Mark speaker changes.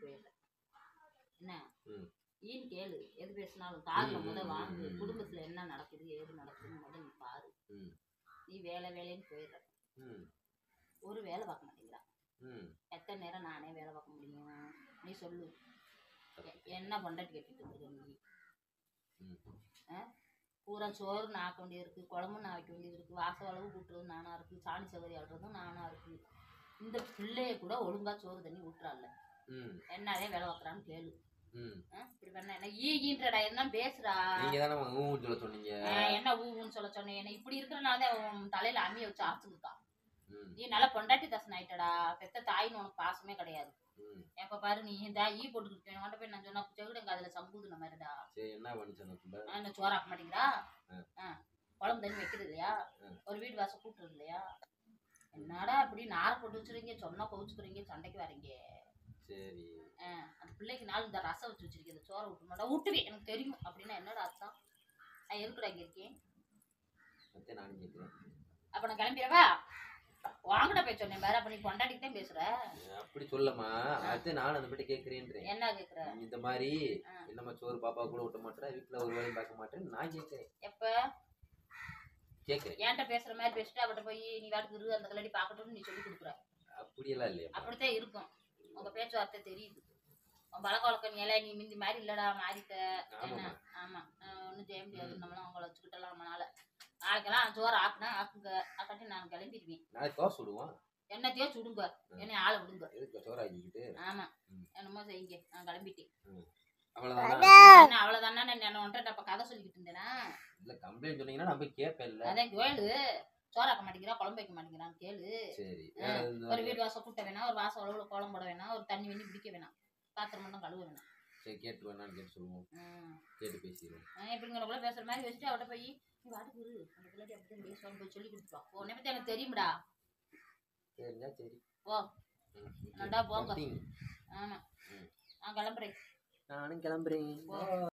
Speaker 1: போயிடுறேன் என்ன
Speaker 2: ம்.
Speaker 1: ஈன்னு கேளு எது பேசினாலும் காதுல
Speaker 2: ம்,
Speaker 1: முத
Speaker 2: ம்,
Speaker 1: வாங்கு
Speaker 2: ம், ம்.
Speaker 1: குடும்பத்துல என்ன நடக்குது ஏது நடக்குதுன்னு முத நீ பாரு
Speaker 2: ம்.
Speaker 1: நீ வேலை வேலைன்னு போயிடுற
Speaker 2: ம்
Speaker 1: ஒரு வேலை பார்க்க மாட்டேங்கிறா
Speaker 2: ம்
Speaker 1: எத்தனை நேரம் நானே வேலை பார்க்க முடியும் நீ சொல்லு எ- என்ன பொண்டாட்டி கட்டிட்டு இருக்க நீ
Speaker 2: ம்.
Speaker 1: ஆ? பூரா சோறு நான் ஆக்க வேண்டியது இருக்குது குழம்பு நான் வைக்க வேண்டியது இருக்குது வாசல் அளவு கூட்டுறது நானாக இருக்குது சாணி சவரி ஆடுறதும் நானாக இருக்குது இந்த பிள்ளைய கூட ஒழுங்கா சோறு தண்ணி ஊட்டுறாள்ல
Speaker 2: ம்
Speaker 1: என்னதே வேலை பார்க்குறான்னு கேளு
Speaker 2: ம்
Speaker 1: ஆ? இப்படி பண்ண என்ன ஈ ஈன்றடா என்ன பேசுறா
Speaker 2: நீங்க தானே ஊன்னு சொல்ல சொன்னீங்க
Speaker 1: ஆ, என்ன ஊன்னு சொல்ல சொன்னேன் என்ன இப்படி இருக்கிறனால தான் உன் தலையில அம்மியை வச்சு ஆச்சுக்கிட்டான்
Speaker 2: ம்
Speaker 1: நீ நல்லா பொண்டாட்டி தசன் ஆயிட்டடா பெத்த தாயின்னு உனக்கு பாசமே கிடையாது
Speaker 2: ம்
Speaker 1: எப்ப பாரு நீ இந்த ஈ போட்டுக்கிட்டு உன்கிட்ட போய் நான் சொன்னா செவிடுங்க அதுல சம்பூதுன மாதிரிடா
Speaker 2: சரி என்ன பண்ணி சொன்ன புள்ள
Speaker 1: ஆ, என்ன சோறாக்க மாட்டேங்கிறா
Speaker 2: ஆ.
Speaker 1: ஆ, குழம்பு தண்ணி வைக்கிறது இல்லையா
Speaker 2: ஆ.
Speaker 1: ஒரு வீடு வாசல் கூட்டுறது இல்லையா என்னடா இப்படி நார போட்டு வச்சுறீங்க சொன்னா கோச்சுக்கிறீங்க சண்டைக்கு வரீங்க
Speaker 2: சரி
Speaker 1: ஆ, அந்த பிள்ளைக்கு நாள் இந்த ரசம் வச்சு வச்சிருக்கேன் இந்த சோறை விட்டு மாட்டா விட்டுவேன் எனக்கு தெரியும் அப்படின்னா என்னடா அர்த்தம் நான் இருக்குடா இங்க இருக்கேன்
Speaker 2: மத்த நானும் கேட்கிறேன்
Speaker 1: அப்ப நான் கிளம்பிடவா வாங்கடா போய் சொன்னேன் வேற அப்ப நீ கொண்டாடிட்டு தான் பேசுற
Speaker 2: அப்படி சொல்லமா அடுத்து நான் அந்த பற்றி கேட்கிறேன்றேன்
Speaker 1: என்ன கேக்குற
Speaker 2: நீ இந்த மாதிரி
Speaker 1: ஆ.
Speaker 2: என்னம்மா சோறு பாப்பா கூட விட்ட மாட்டேற வீட்டுல ஒரு வேலையும் பார்க்க மாட்டேன் நான் கேட்கிறேன்
Speaker 1: எப்ப
Speaker 2: கேட்கிறேன்
Speaker 1: என்கிட்ட பேசுற மாதிரி பேசிட்டு அவட்ட போய் நீ வாட்டுக்கு இரு அந்த கல்லடி பார்க்கட்டும்னு நீ சொல்லி கொடுக்குற
Speaker 2: அப்படியெல்லாம் இல்லையா
Speaker 1: அப்படித்தான் இருக்கும் உங்க பேச்சுவார்த்தை தெரியுது உன் பழக்க வழக்கம் நீ எல்லாம் நீ மிந்தி மாதிரி இல்லடா மாறிட்ட என்ன
Speaker 2: ஆமாம்மா
Speaker 1: ஆமா ஒன்றும் செய்ய முடியாது நம்மளாம் அவங்கள வச்சுக்கிட்டலாம் நம்மளால நாளைக்கெல்லாம் சோறு ஆக்குனா ஆக்குங்க ஆக்காட்டி நான் கிளம்பிடுவேன்
Speaker 2: நாளைக்கு தோசை விடுவோம்
Speaker 1: என்னத்தையோ சுடுங்க என்னை ஆளை விடுங்க
Speaker 2: எதுக்கு சோறு ஆக்கிக்கிட்டு
Speaker 1: ஆமா
Speaker 2: ம்.
Speaker 1: என்னமோ செய்யுங்க நான் கிளம்பிட்டேன்
Speaker 2: அவ்வளவுதான்
Speaker 1: என்ன அவ்வளவுதானே நான் ஒன்றரை அப்ப கதை சொல்லிக்கிட்டு இருந்தேனா
Speaker 2: இல்ல கம்ப்ளைண்ட் சொன்னீங்கன்னா நான் போய் கேட்பேன் இல்ல
Speaker 1: அதான் கேளு சோறாக்க மாட்டேங்கிறா குழம்பு வைக்க மாட்டேங்கிறான்னு கேளு
Speaker 2: சரி
Speaker 1: ஆ,
Speaker 2: வேற
Speaker 1: ஒரு
Speaker 2: எதுவும்
Speaker 1: வீடு வாசல் கூட்ட வேணாம் ஒரு வாசல் அளவுல கோலம் போட வேணாம் ஒரு தண்ணி வண்ணி பிடிக்க வேணாம் பாத்திரம் மட்டும் கழுவ வேணாம்
Speaker 2: சரி கேட்டு வேணான்னு கேட்டு சொல்லுவோம்
Speaker 1: ம்.
Speaker 2: கேட்டு பேசிடுவோம்
Speaker 1: ஆ, இப்படிங்கிறக்குள்ள பேசுற மாதிரி வச்சுட்டு அவட்ட போய் நீ வாட்டுக்கு இரு அந்த பிள்ளைக்கு அப்படி தான் பேசுவான்னு போய் சொல்லி கொடுத்துருவா உன்னை பத்தி எனக்கு தெரியும்டா
Speaker 2: சரிங்க சரி
Speaker 1: போ
Speaker 2: ம்,
Speaker 1: நல்லா போங்க.
Speaker 2: சரி.
Speaker 1: ஆமா
Speaker 2: ம்.
Speaker 1: நான் கிளம்புறேன்
Speaker 2: நானும் கிளம்புறேன்
Speaker 1: போ